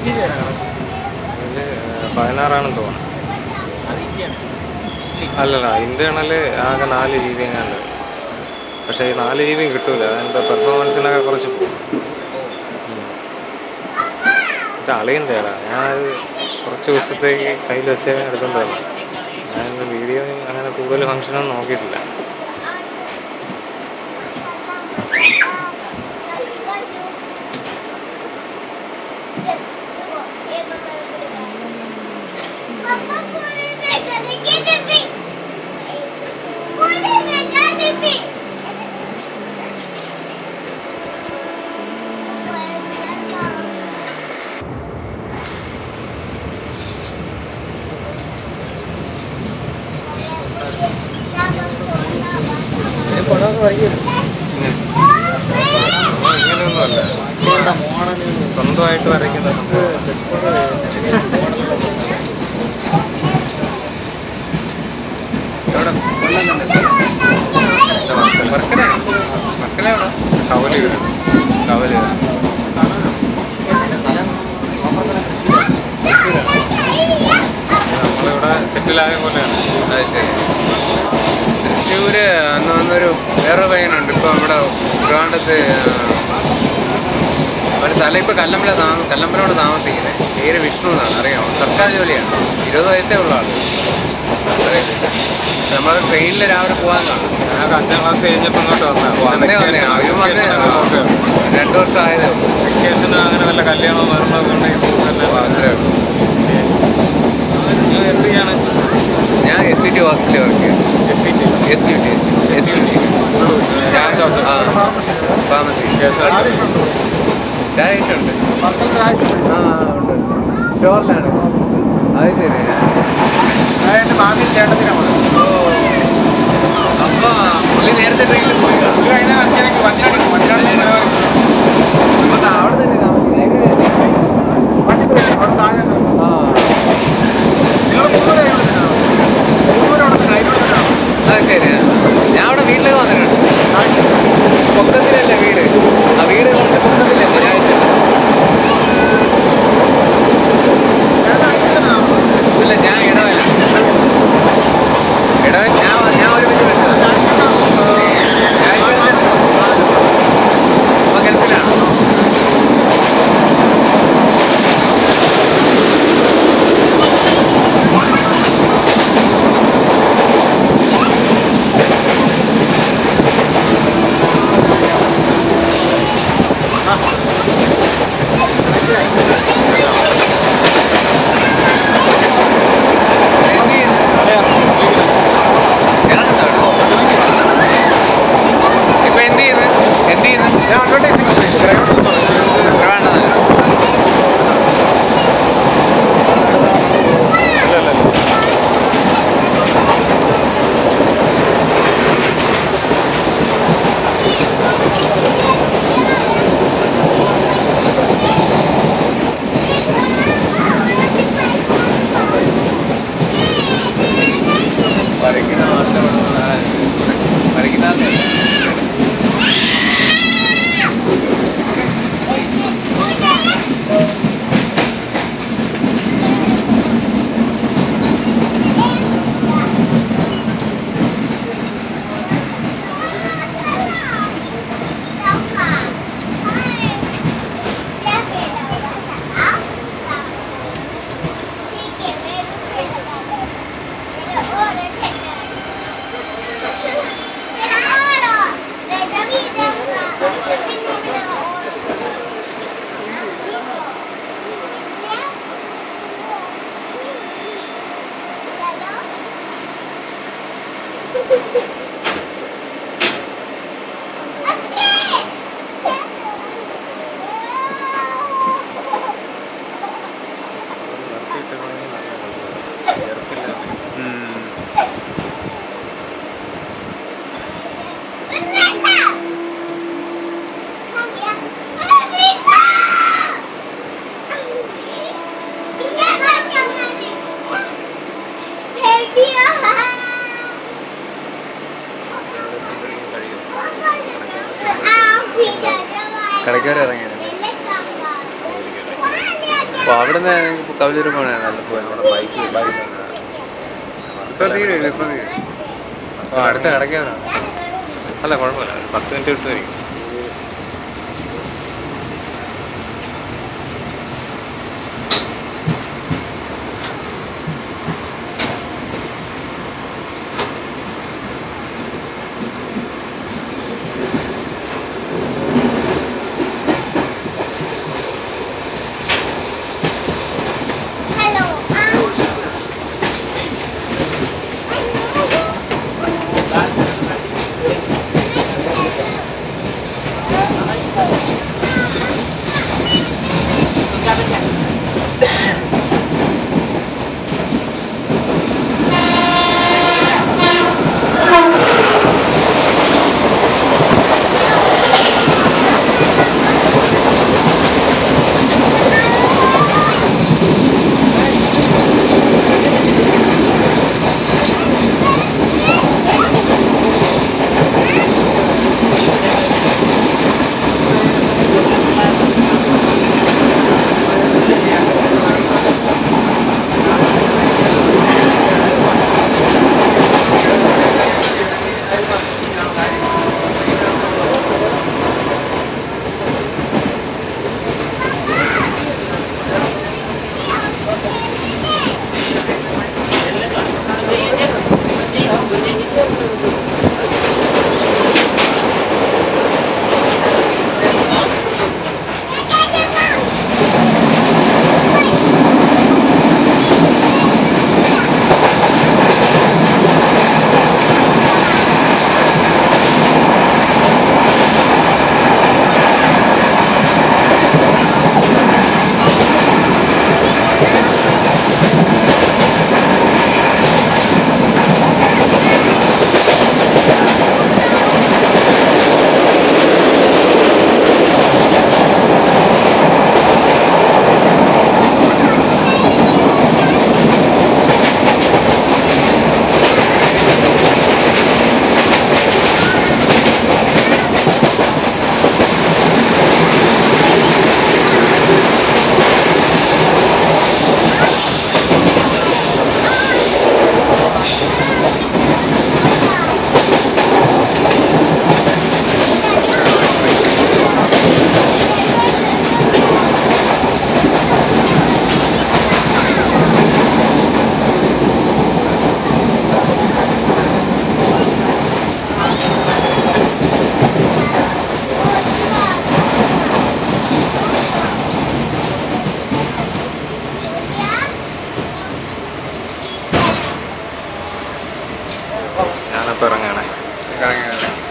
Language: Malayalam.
അതിൽ പതിനാറാണെന്ന് തോന്നുന്നു അല്ലല്ല ഇന്റേണൽ ആകെ നാല് ജി ബി എങ്ങാണ്ട് പക്ഷേ ഈ നാല് ജി ബിയും കിട്ടൂല അതിൻ്റെ പെർഫോമൻസിനൊക്കെ കുറച്ച് പോകും ഇത് അളിയൻ്റെയാടാ ഞാനത് കുറച്ച് ദിവസത്തേക്ക് കയ്യിൽ വെച്ച് എടുത്തോണ്ട് വന്നു ഞാൻ വീഡിയോ അങ്ങനെ കൂടുതൽ ഫങ്ഷനൊന്നും നോക്കിയിട്ടില്ല ഇങ്ങനെയൊന്നുമല്ല സ്വന്തമായിട്ട് വരയ്ക്കുന്ന സംഭവം കവല് വീട് കവല് നമ്മളിവിടെ സെറ്റിലായ പോലെയാണ് അത് ശരി തൃശ്ശൂര് അന്ന് വന്നൊരു വേറെ പയ്യനുണ്ട് ഇപ്പൊ ഇവിടെ ട്രിവാണ്ടത്ത് ഒരു സ്ഥലം ഇപ്പൊ കല്ലമ്പല താമ കല്ലമ്പലോട് താമസിക്കുന്നത് പേര് വിഷ്ണു എന്നാണ് അറിയാമോ സർക്കാർ ജോലിയാണ് ഇരുപത് വയസ്സേ ഉള്ള ആള് അറിയത്തില്ല നമ്മൾ ട്രെയിനിൽ രാവിലെ പോകാൻ കാണും ഞാൻ അഞ്ചാം ക്ലാസ് കഴിഞ്ഞപ്പോൾ ഇങ്ങോട്ട് വന്നേ വന്നേ അവരും വന്നേ രണ്ടു വർഷം ആയതേ ഉള്ളൂ വെക്കേഷന് അങ്ങനെ വല്ല കല്യാണമോ മരണമൊക്കെ ഉണ്ടെങ്കിൽ പോകുന്നതന്നെ അപ്പൊ അത്രേ ഉള്ളൂ നിങ്ങൾ എന്ത് ചെയ്യാണ് ഞാൻ എസ് സി ടി ഹോസ്പിറ്റലിൽ വർക്ക് ചെയ്യും S C T S U T S U T ഞാൻ ആ ഫാർമസി ഡയറ്റുണ്ട് ആ ഉണ്ട് സ്റ്റോറിലാണ് അത് ശരി ഓ അപ്പൊ പുള്ളി നേരത്തെ ട്രെയിനിൽ പോയി കാണും അപ്പൊ അവിടെ തന്നെ താമസിക്കുന്നത് ആ അത് ശരി ഞാൻ അവിടെ വീട്ടിലൊക്കെ വന്നിട്ടുണ്ട് പൊക്കത്തിലല്ലേ വീട് ആ വീട് കുറച്ച് പൊക്കത്തിലല്ലേ ഞാൻ അല്ല ഞാൻ ഇടവല ഇടവല ഞാൻ ഞാൻ ഒരുമിച്ച് വിളിച്ചതാ. ഞാൻ ഇടവല. അപ്പൊ ഗൾഫിലാണ് എന്ത് ചെയ്യുന്നു? ഇറങ്ങുന്നോ ഇപ്പൊ എന്ത് ചെയ്യുന്നു എന്ത് ചെയ്യുന്നു ട്രിവാൻഡ്രം വരയ്ക്കുന്ന മാത്രം വരയ്ക്കുന്ന ആളല്ലേ? നിർത്തിയിട്ടിരുന്നെങ്കിൽ നല്ലതാണ്. വിയർപ്പില്ല. ഉം. കടയ്ക്കോട് ഇറങ്ങിയത് ജോലിക്ക് ഇറങ്ങി. അപ്പോൾ അവിടെ നിന്ന് കവിലൂർ പോകണേ നല്ല പോയി നമ്മുടെ ബൈക്ക് ബൈക്ക് ഇപ്പം തീരും ഇപ്പം തീരും അപ്പോൾ അടുത്ത് കിടക്കാനാണ് അല്ല കുഴപ്പമില്ല ഒരു പത്ത് മിനിറ്റ് കിട്ടുമായിരിക്കും ഞാനപ്പോൾ ഇറങ്ങാണേ കറങ്ങി